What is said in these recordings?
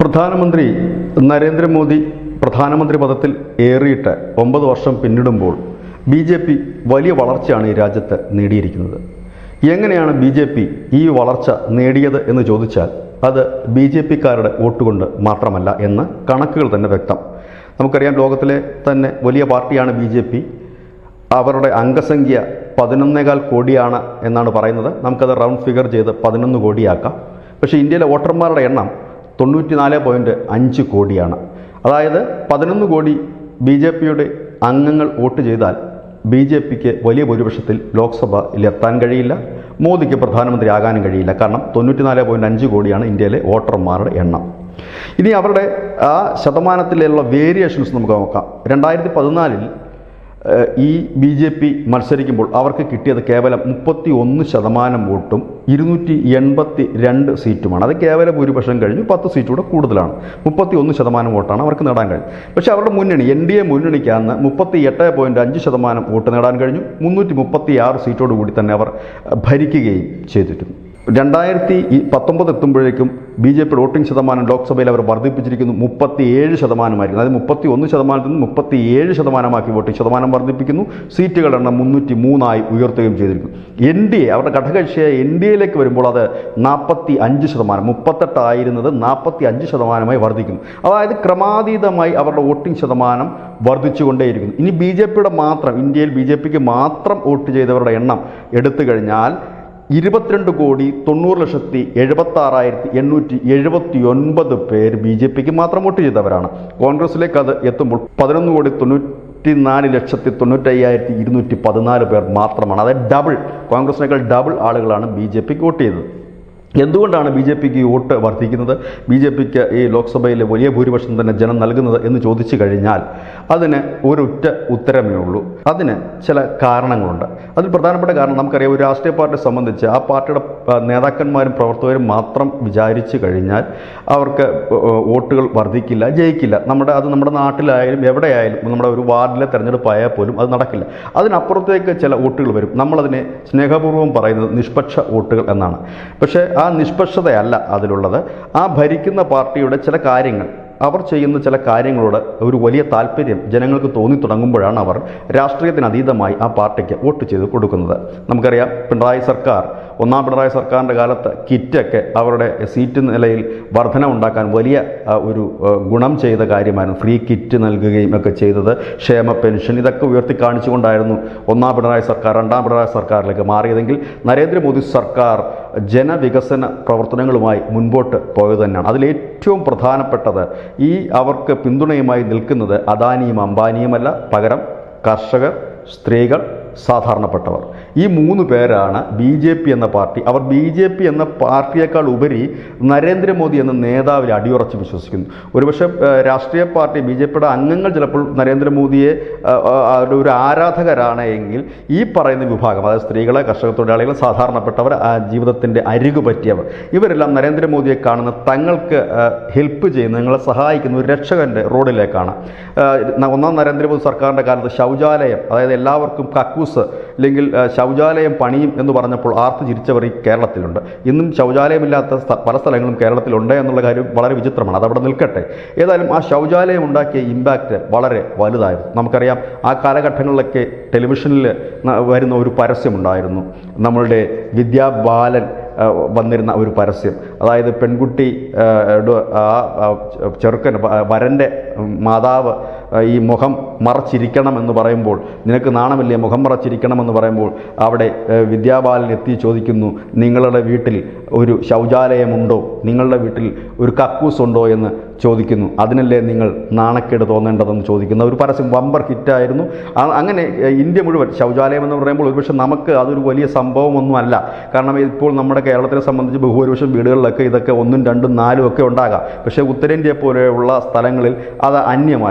പ്രധാനമന്ത്രി നരേന്ദ്രമോദി പ്രധാനമന്ത്രി പദത്തിൽ ഏറിയിട്ട് ഒമ്പത് വർഷം പിന്നിടുമ്പോൾ ബി ജെ പി വലിയ വളർച്ചയാണ് ഈ രാജ്യത്ത് നേടിയിരിക്കുന്നത് എങ്ങനെയാണ് ബി ജെ പി ഈ വളർച്ച നേടിയത് എന്ന് ചോദിച്ചാൽ അത് ബി ജെ പിക്കാരുടെ വോട്ടുകൊണ്ട് മാത്രമല്ല എന്ന് കണക്കുകൾ തന്നെ വ്യക്തം നമുക്കറിയാം ലോകത്തിലെ തന്നെ വലിയ പാർട്ടിയാണ് ബി ജെ പി അവരുടെ അംഗസംഖ്യ പതിനൊന്നേകാൽ കോടിയാണ് എന്നാണ് പറയുന്നത് നമുക്കത് റൗണ്ട് ഫിഗർ ചെയ്ത് പതിനൊന്ന് കോടിയാക്കാം പക്ഷേ ഇന്ത്യയിലെ വോട്ടർമാരുടെ എണ്ണം തൊണ്ണൂറ്റി നാല് പോയിൻറ്റ് അഞ്ച് കോടിയാണ് അതായത് പതിനൊന്ന് കോടി ബി ജെ പിയുടെ അംഗങ്ങൾ വോട്ട് ചെയ്താൽ ബി ജെ പിക്ക് വലിയ ഭൂരിപക്ഷത്തിൽ ലോക്സഭയിൽ എത്താൻ കഴിയില്ല മോദിക്ക് പ്രധാനമന്ത്രി ആകാനും കഴിയില്ല കാരണം തൊണ്ണൂറ്റി നാല് പോയിൻറ്റ് അഞ്ച് കോടിയാണ് ഇന്ത്യയിലെ വോട്ടർമാരുടെ എണ്ണം ഇനി അവരുടെ ആ ശതമാനത്തിലുള്ള വേരിയേഷൻസ് നമുക്ക് നോക്കാം രണ്ടായിരത്തി പതിനാലിൽ ഏഹ് ഈ ബി ജെ പി മത്സരിക്കുമ്പോൾ അവർക്ക് കിട്ടിയത് കേവലം മുപ്പത്തി ഒന്ന് ശതമാനം വോട്ടും ഇരുന്നൂറ്റി എൺപത്തി രണ്ട് സീറ്റുമാണ് അത് കേവല ഭൂരിപക്ഷം കഴിഞ്ഞു പത്ത് സീറ്റ് കൂടെ കൂടുതലാണ് മുപ്പത്തി ഒന്ന് ശതമാനം വോട്ടാണ് അവർക്ക് നേടാൻ കഴിഞ്ഞത് പക്ഷേ അവരുടെ മുന്നണി എൻ ഡി എ മുന്നണിക്കാന്ന് മുപ്പത്തി എട്ട് പോയിൻറ്റ് അഞ്ച് ശതമാനം വോട്ട് നേടാൻ കഴിഞ്ഞു മുന്നൂറ്റി മുപ്പത്തി ആറ് സീറ്റോടുകൂടി തന്നെ അവർ ഏഹ്, ഭരിക്കുകയും ചെയ്തിരുന്നു രണ്ടായിരത്തി ഈ പത്തൊമ്പത് എത്തുമ്പോഴേക്കും ബി ജെ പിയുടെ വോട്ടിംഗ് ശതമാനം ലോക്സഭയിൽ അവർ വർദ്ധിപ്പിച്ചിരിക്കുന്നു മുപ്പത്തി ഏഴ് ശതമാനമായിരിക്കും അതായത് മുപ്പത്തി ഒന്ന് ശതമാനത്തിൽ നിന്ന് മുപ്പത്തി ഏഴ് ശതമാനമാക്കി വോട്ടിംഗ് ശതമാനം വർദ്ധിപ്പിക്കുന്നു സീറ്റുകളുടെ എണ്ണം മുന്നൂറ്റി മൂന്നായി ഉയർത്തുകയും ചെയ്തിരിക്കുന്നു എൻ ഡി എ അവരുടെ ഘടകകക്ഷിയായ എൻ ഡി എയിലേക്ക് വരുമ്പോൾ അത് നാൽപ്പത്തി അഞ്ച് ശതമാനം മുപ്പത്തെട്ടായിരുന്നത് നാൽപ്പത്തി അഞ്ച് ശതമാനമായി വർദ്ധിക്കുന്നു അതായത് ക്രമാതീതമായി അവരുടെ വോട്ടിംഗ് ശതമാനം വർദ്ധിച്ചുകൊണ്ടേയിരിക്കുന്നു ഇനി ബി ജെ പിയുടെ മാത്രം ഇന്ത്യയിൽ ബി ജെ പിക്ക് മാത്രം വോട്ട് ചെയ്തവരുടെ എണ്ണം എടുത്തു കഴിഞ്ഞാൽ ഇരുപത്തിരണ്ട് കോടി തൊണ്ണൂറ് ലക്ഷത്തി എഴുപത്തി ആറായിരത്തി എണ്ണൂറ്റി എഴുപത്തി ഒൻപത് പേര് ബി ജെ പിക്ക് മാത്രം വോട്ട് ചെയ്തവരാണ് കോൺഗ്രസിലേക്ക് അത് എത്തുമ്പോൾ പതിനൊന്ന് കോടി തൊണ്ണൂറ്റി നാല് ലക്ഷത്തി തൊണ്ണൂറ്റയ്യായിരത്തി ഇരുന്നൂറ്റി പതിനാല് പേർ മാത്രമാണ് അതായത് ഡബിൾ കോൺഗ്രസിനേക്കാൾ ഡബിൾ ആളുകളാണ് ബി ജെ പിക്ക് വോട്ട് ചെയ്തത് എന്തുകൊണ്ടാണ് ബി ജെ പിക്ക് വോട്ട് വർദ്ധിക്കുന്നത് ബി ജെ പിക്ക് ഈ ലോക്സഭയിലെ വലിയ ഭൂരിപക്ഷം തന്നെ ജനം നൽകുന്നത് എന്ന് ചോദിച്ചു കഴിഞ്ഞാൽ അതിന് ഒരൊറ്റ ഉത്തരമേ ഉള്ളൂ അതിന് ചില കാരണങ്ങളുണ്ട് അതിൽ പ്രധാനപ്പെട്ട കാരണം നമുക്കറിയാം ഒരു രാഷ്ട്രീയ പാർട്ടിയെ സംബന്ധിച്ച് ആ പാർട്ടിയുടെ ആ, നേതാക്കന്മാരും പ്രവർത്തകരും മാത്രം വിചാരിച്ചു കഴിഞ്ഞാൽ അവർക്ക് ഏ, വോട്ടുകൾ വർദ്ധിക്കില്ല ജയിക്കില്ല നമ്മുടെ അത് നമ്മുടെ നാട്ടിലായാലും എവിടെയായാലും നമ്മുടെ ഒരു വാർഡിലെ തെരഞ്ഞെടുപ്പായാൽ പോലും അത് നടക്കില്ല അതിനപ്പുറത്തേക്ക് ചില വോട്ടുകൾ വരും നമ്മളതിനെ സ്നേഹപൂർവ്വം പറയുന്നത് നിഷ്പക്ഷ വോട്ടുകൾ എന്നാണ് പക്ഷേ ആ നിഷ്പക്ഷതയല്ല അതിലുള്ളത് ആ ഭരിക്കുന്ന പാർട്ടിയുടെ ചില കാര്യങ്ങൾ അവർ ചെയ്യുന്ന ചില കാര്യങ്ങളോട് ഒരു വലിയ താല്പര്യം ജനങ്ങൾക്ക് തോന്നി തുടങ്ങുമ്പോഴാണ് അവർ രാഷ്ട്രീയത്തിന് അതീതമായി ആ പാർട്ടിക്ക് വോട്ട് ചെയ്ത് കൊടുക്കുന്നത് നമുക്കറിയാം പിണറായി സർക്കാർ ഒന്നാം പിണറായി സർക്കാരിൻ്റെ കാലത്ത് കിറ്റൊക്കെ അവരുടെ സീറ്റ് നിലയിൽ വർധന ഉണ്ടാക്കാൻ വലിയ ആ, ഒരു ആ, ഗുണം ചെയ്ത കാര്യമായിരുന്നു ഫ്രീ കിറ്റ് നൽകുകയും ഒക്കെ ചെയ്തത് ക്ഷേമ പെൻഷൻ ഇതൊക്കെ ഉയർത്തി കാണിച്ചുകൊണ്ടായിരുന്നു ഒന്നാം പിണറായി സർക്കാർ രണ്ടാം പിണറായി സർക്കാരിലേക്ക് മാറിയതെങ്കിൽ നരേന്ദ്രമോദി സർക്കാർ ജനവികസന പ്രവർത്തനങ്ങളുമായി മുൻപോട്ട് പോയത് തന്നെയാണ് അതിൽ ഏറ്റവും പ്രധാനപ്പെട്ടത് ഈ അവർക്ക് പിന്തുണയുമായി നിൽക്കുന്നത് അദാനിയും അംബാനിയുമല്ല പകരം കർഷകർ സ്ത്രീകൾ സാധാരണപ്പെട്ടവർ ഈ മൂന്ന് പേരാണ് ബി ജെ പി എന്ന പാർട്ടി അവർ ബി ജെ പി എന്ന പാർട്ടിയേക്കാൾ ഉപരി നരേന്ദ്രമോദി എന്ന നേതാവിൽ അടിയുറച്ച് വിശ്വസിക്കുന്നു ഒരുപക്ഷെ ഏഹ്, രാഷ്ട്രീയ പാർട്ടി ബി ജെ പിയുടെ അംഗങ്ങൾ ചിലപ്പോൾ നരേന്ദ്രമോദിയെ ഏഹ്, ഏഹ്, അവരുടെ ഒരു ആരാധകരാണ് എങ്കിൽ ഈ പറയുന്ന വിഭാഗം അതായത് സ്ത്രീകളെ കർഷക തൊഴിലാളികൾ സാധാരണപ്പെട്ടവർ ആ ജീവിതത്തിൻ്റെ അരികു പറ്റിയവർ ഇവരെല്ലാം നരേന്ദ്രമോദിയെ കാണുന്ന തങ്ങൾക്ക് ഹെൽപ്പ് ചെയ്യുന്ന നിങ്ങളെ സഹായിക്കുന്ന ഒരു രക്ഷകൻ്റെ റോഡിലേക്കാണ് ഏഹ്, ഒന്നാം നരേന്ദ്രമോദി സർക്കാരിൻ്റെ കാലത്ത് ശൗചാലയം അതായത് എല്ലാവർക്കും കക്കൂസ് അല്ലെങ്കിൽ ആ, ശൗചാലയം പണിയും എന്ന് പറഞ്ഞപ്പോൾ ആർത്ത് ചിരിച്ചവർ ഈ കേരളത്തിലുണ്ട് ഇന്നും ശൗചാലയമില്ലാത്ത സ്ഥ- പല സ്ഥലങ്ങളും കേരളത്തിലുണ്ട് എന്നുള്ള കാര്യം വളരെ വിചിത്രമാണ് അതവിടെ നിൽക്കട്ടെ ഏതായാലും ആ ശൗചാലയം ഉണ്ടാക്കിയ ഇമ്പാക്റ്റ് വളരെ വലുതായിരുന്നു നമുക്കറിയാം ആ കാലഘട്ടങ്ങളിലൊക്കെ ടെലിവിഷനിൽ ന- വരുന്ന ഒരു പരസ്യമുണ്ടായിരുന്നു നമ്മളുടെ വിദ്യാബാലൻ ആ, വന്നിരുന്ന ഒരു പരസ്യം അതായത് പെൺകുട്ടി ആ, യുടെ ആ ആ, ചെറുക്കൻ വ- വരൻ്റെ മാതാവ് ആ, ഈ മുഖം മറച്ചിരിക്കണം എന്ന് പറയുമ്പോൾ നിനക്ക് നാണമില്ലേ മുഖം മറച്ചിരിക്കണം എന്ന് പറയുമ്പോൾ അവിടെ ആ, വിദ്യാബാലൻ എത്തി ചോദിക്കുന്നു നിങ്ങളുടെ വീട്ടിൽ ഒരു ശൗചാലയമുണ്ടോ നിങ്ങളുടെ വീട്ടിൽ ഒരു കക്കൂസ് ഉണ്ടോ എന്ന് ചോദിക്കുന്നു അതിനല്ലേ നിങ്ങൾ നാണക്കേട് തോന്നേണ്ടതെന്ന് ചോദിക്കുന്ന ഒരു പരസ്യം വമ്പർ ഹിറ്റായിരുന്നു ആ- അങ്ങനെ ഏ, ഇന്ത്യ മുഴുവൻ ശൗചാലയം എന്ന് പറയുമ്പോൾ ഒരുപക്ഷെ നമുക്ക് അതൊരു വലിയ സംഭവമൊന്നുമല്ല കാരണം ഇപ്പോൾ നമ്മുടെ കേരളത്തിനെ സംബന്ധിച്ച് ബഹുഭൂരിപക്ഷം വീടുകളിലൊക്കെ ഇതൊക്കെ ഒന്നും രണ്ടും നാലും ഒക്കെ ഉണ്ടാകാം പക്ഷേ ഉത്തരേന്ത്യ പോലെയുള്ള സ്ഥലങ്ങളിൽ അത് അന്യമായിരുന്നു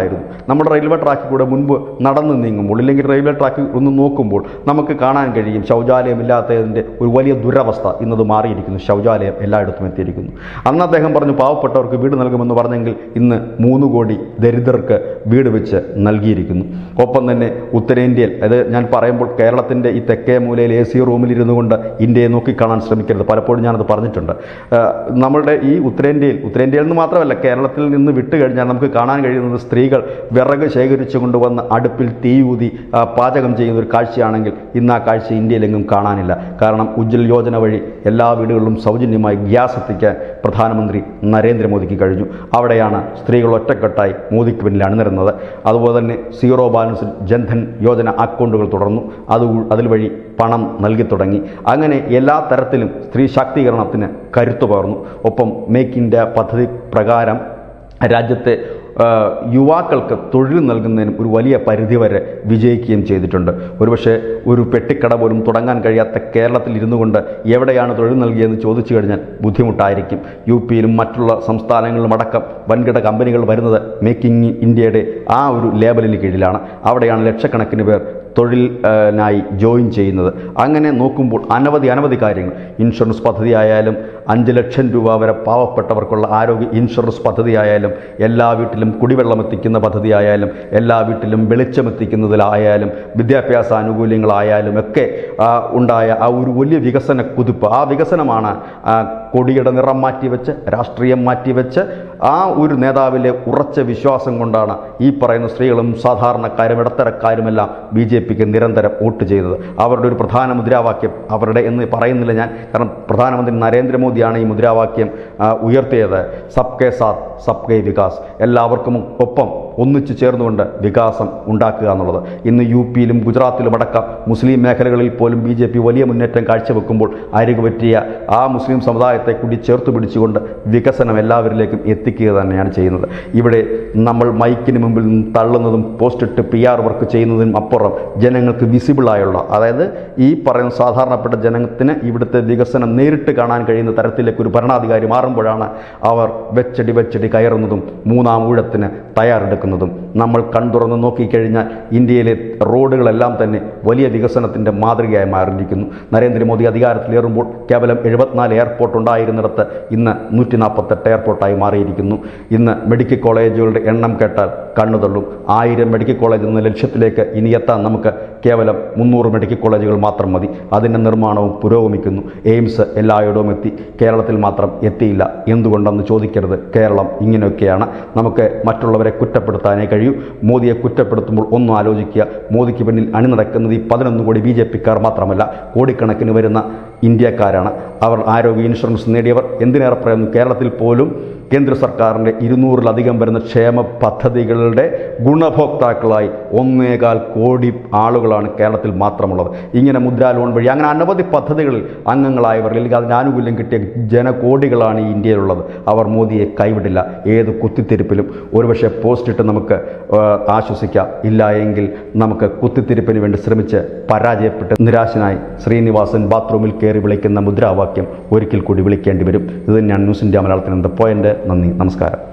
നമ്മുടെ റെയിൽവേ ട്രാക്കിൽ കൂടെ മുൻപ് നടന്നു നീങ്ങുമ്പോൾ ഇല്ലെങ്കിൽ റെയിൽവേ ട്രാക്കിൽ ഒന്ന് നോക്കുമ്പോൾ നമുക്ക് കാണാൻ കഴിയും ശൗചാലയമില്ലാത്തതിൻ്റെ ഒരു വലിയ ദുരവസ്ഥ ഇന്നത് മാറിയിരിക്കുന്നു ശൗചാലയം എല്ലായിടത്തും എത്തിയിരിക്കുന്നു അന്ന് അദ്ദേഹം പറഞ്ഞു പാവപ്പെട്ടവർക്ക് വീട് നൽകുമെന്ന് പറഞ്ഞെങ്കിൽ ഇന്ന് മൂന്ന് കോടി ദരിദ്രർക്ക് വീട് വെച്ച് നൽകിയിരിക്കുന്നു ഒപ്പം തന്നെ ഉത്തരേന്ത്യയിൽ അത് ഞാൻ പറയുമ്പോൾ കേരളത്തിൻ്റെ ഈ തെക്കേ മൂലയിൽ എ സി റൂമിൽ ഇരുന്നു കൊണ്ട് ഇന്ത്യയെ നോക്കിക്കാണാൻ ശ്രമിക്കരുത് പലപ്പോഴും ഞാനത് പറഞ്ഞിട്ടുണ്ട് ആ, നമ്മളുടെ ഈ ഉത്തരേന്ത്യയിൽ ഉത്തരേന്ത്യയിൽ നിന്ന് മാത്രമല്ല കേരളത്തിൽ നിന്ന് വിട്ട് കഴിഞ്ഞാൽ നമുക്ക് കാണാൻ കഴിയുന്നത് സ്ത്രീകൾ വിറക് ശേഖരിച്ചു കൊണ്ടുവന്ന് അടുപ്പിൽ തീയൂതി ആ, പാചകം ചെയ്യുന്ന ഒരു കാഴ്ചയാണെങ്കിൽ ഇന്ന് ആ കാഴ്ച ഇന്ത്യയിലെങ്ങും കാണാനില്ല കാരണം ഉജ്ജൽ യോജന വഴി എല്ലാ വീടുകളിലും സൗജന്യമായി ഗ്യാസ് എത്തിക്കാൻ പ്രധാനമന്ത്രി നരേന്ദ്രമോദിക്ക് കഴിഞ്ഞു അവിടെയാണ് സ്ത്രീകൾ ഒറ്റക്കെട്ടായി മോദിക്ക് പിന്നിൽ അണിനിരുന്നത് അതുപോലെ തന്നെ സീറോ ബാലൻസിൽ ജൻധൻ യോജന അക്കൗണ്ടുകൾ തുടർന്നു അത് ഉ- അതിൽ വഴി പണം നൽകി തുടങ്ങി അങ്ങനെ എല്ലാ തരത്തിലും സ്ത്രീ ശാക്തീകരണത്തിന് കരുത്തു പകർന്നു ഒപ്പം മേക്ക് ഇന്ത്യ പദ്ധതി പ്രകാരം രാജ്യത്തെ ആ, യുവാക്കൾക്ക് തൊഴിൽ നൽകുന്നതിനും ഒരു വലിയ പരിധിവരെ വിജയിക്കുകയും ചെയ്തിട്ടുണ്ട് ഒരുപക്ഷെ ഒരു പെട്ടിക്കട പോലും തുടങ്ങാൻ കഴിയാത്ത കേരളത്തിൽ ഇരുന്നു കൊണ്ട് എവിടെയാണ് തൊഴിൽ നൽകിയതെന്ന് ചോദിച്ചു കഴിഞ്ഞാൽ ബുദ്ധിമുട്ടായിരിക്കും യു പിയിലും മറ്റുള്ള സംസ്ഥാനങ്ങളിലും അടക്കം വൻകിട കമ്പനികൾ വരുന്നത് മേക്കിംഗ് ഇന്ത്യയുടെ ആ ഒരു ലേബലിന് കീഴിലാണ് അവിടെയാണ് ലക്ഷക്കണക്കിന് പേർ തൊഴിലിനായി ജോയിൻ ചെയ്യുന്നത് അങ്ങനെ നോക്കുമ്പോൾ അനവധി അനവധി കാര്യങ്ങൾ ഇൻഷുറൻസ് പദ്ധതി ആയാലും അഞ്ച് ലക്ഷം രൂപ വരെ പാവപ്പെട്ടവർക്കുള്ള ആരോഗ്യ ഇൻഷുറൻസ് പദ്ധതി ആയാലും എല്ലാ വീട്ടിലും കുടിവെള്ളം എത്തിക്കുന്ന പദ്ധതി ആയാലും എല്ലാ വീട്ടിലും വെളിച്ചം എത്തിക്കുന്നതിലായാലും വിദ്യാഭ്യാസ ആനുകൂല്യങ്ങളായാലും ഒക്കെ ആ, ഉണ്ടായ ആ ഒരു വലിയ വികസന കുതിപ്പ് ആ വികസനമാണ് ആ, കൊടിയുടെ നിറം മാറ്റിവെച്ച് രാഷ്ട്രീയം മാറ്റിവെച്ച് ആ ഒരു നേതാവിലെ ഉറച്ച വിശ്വാസം കൊണ്ടാണ് ഈ പറയുന്ന സ്ത്രീകളും സാധാരണക്കാരും ഇടത്തരക്കാരുമെല്ലാം ബി ജെ പിക്ക് നിരന്തരം വോട്ട് ചെയ്തത് അവരുടെ ഒരു പ്രധാന മുദ്രാവാക്യം അവരുടെ എന്ന് പറയുന്നില്ല ഞാൻ കാരണം പ്രധാനമന്ത്രി നരേന്ദ്രമോദിയാണ് ഈ മുദ്രാവാക്യം ആ, ഉയർത്തിയത് സബ്കെ സാത്ത് സബ്കെ വികാസ് എല്ലാവർക്കും ഒപ്പം ഒന്നിച്ചു ചേർന്നുകൊണ്ട് വികാസം ഉണ്ടാക്കുക എന്നുള്ളത് ഇന്ന് യു പിയിലും ഗുജറാത്തിലും അടക്കം മുസ്ലിം മേഖലകളിൽ പോലും ബി ജെ പി വലിയ മുന്നേറ്റം കാഴ്ചവെക്കുമ്പോൾ അരികു പറ്റിയ ആ മുസ്ലിം സമുദായത്തെ കൂടി ചേർത്ത് പിടിച്ചുകൊണ്ട് വികസനം എല്ലാവരിലേക്കും എത്തിക്കുക തന്നെയാണ് ചെയ്യുന്നത് ഇവിടെ നമ്മൾ മൈക്കിന് മുമ്പിൽ നിന്ന് തള്ളുന്നതും പോസ്റ്റിട്ട് പി ആർ വർക്ക് ചെയ്യുന്നതിനും അപ്പുറം ജനങ്ങൾക്ക് വിസിബിളായുള്ള അതായത് ഈ പറയുന്ന സാധാരണപ്പെട്ട ജനത്തിന് ഇവിടുത്തെ വികസനം നേരിട്ട് കാണാൻ കഴിയുന്ന തരത്തിലേക്ക് ഒരു ഭരണാധികാരി മാറുമ്പോഴാണ് അവർ വെച്ചടി വെച്ചടി കയറുന്നതും മൂന്നാം ഊഴത്തിന് തയ്യാറെടുക്കുന്നതും നമ്മൾ കൺതുറന്ന് നോക്കിക്കഴിഞ്ഞാൽ ഇന്ത്യയിലെ റോഡുകളെല്ലാം തന്നെ വലിയ വികസനത്തിൻ്റെ മാതൃകയായി മാറിയിരിക്കുന്നു നരേന്ദ്രമോദി അധികാരത്തിലേറുമ്പോൾ കേവലം എഴുപത്തിനാല് എയർപോർട്ട് ഉണ്ടായിരുന്നിടത്ത് ഇന്ന് നൂറ്റി നാൽപ്പത്തെട്ട് എയർപോർട്ടായി മാറിയിരിക്കുന്നു ഇന്ന് മെഡിക്കൽ കോളേജുകളുടെ എണ്ണം കേട്ടാൽ കണ്ണു തള്ളും ആയിരം മെഡിക്കൽ കോളേജ് എന്ന ലക്ഷ്യത്തിലേക്ക് ഇനി എത്താൻ നമുക്ക് കേവലം മുന്നൂറ് മെഡിക്കൽ കോളേജുകൾ മാത്രം മതി അതിൻ്റെ നിർമ്മാണവും പുരോഗമിക്കുന്നു എയിംസ് എല്ലായിടവും എത്തി കേരളത്തിൽ മാത്രം എത്തിയില്ല എന്തുകൊണ്ടെന്ന് ചോദിക്കരുത് കേരളം ഇങ്ങനെയൊക്കെയാണ് നമുക്ക് മറ്റുള്ളവരെ കുറ്റപ്പെടുത്താനേ കഴിയൂ മോദിയെ കുറ്റപ്പെടുത്തുമ്പോൾ ഒന്നും ആലോചിക്കുക മോദിക്ക് പിന്നിൽ അണിനടക്കുന്നത് ഈ പതിനൊന്ന് കോടി ബി ജെ പിക്കാർ മാത്രമല്ല കോടിക്കണക്കിന് വരുന്ന ഇന്ത്യക്കാരാണ് അവർ ആരോഗ്യ ഇൻഷുറൻസ് നേടിയവർ എന്തിനേറെ പറയുന്നു കേരളത്തിൽ പോലും കേന്ദ്ര സർക്കാരിൻ്റെ ഇരുന്നൂറിലധികം വരുന്ന ക്ഷേമ പദ്ധതികളുടെ ഗുണഭോക്താക്കളായി ഒന്നേകാൽ കോടി ആളുകളാണ് കേരളത്തിൽ മാത്രമുള്ളത് ഇങ്ങനെ മുദ്രാ ലോൺ വഴി അങ്ങനെ അനവധി പദ്ധതികളിൽ അംഗങ്ങളായവർ അല്ലെങ്കിൽ അതിന് ആനുകൂല്യം കിട്ടിയ ജനകോടികളാണ് ഈ ഇന്ത്യയിലുള്ളത് അവർ മോദിയെ കൈവിടില്ല ഏത് കുത്തിത്തിരിപ്പിലും ഒരുപക്ഷെ പോസ്റ്റ് ഇട്ട് നമുക്ക് ആ, ആശ്വസിക്കാം ഇല്ല എങ്കിൽ നമുക്ക് കുത്തിത്തിരിപ്പിന് വേണ്ടി ശ്രമിച്ച് പരാജയപ്പെട്ട് നിരാശനായി ശ്രീനിവാസൻ ബാത്റൂമിൽ കയറി വിളിക്കുന്ന മുദ്രാവാക്യം ഒരിക്കൽ കൂടി വിളിക്കേണ്ടി വരും ഇത് തന്നെയാണ് ന്യൂസ് ഇന്ത്യ മലയാളത്തിന് പോയിന്റ് നന്ദി നമസ്കാരം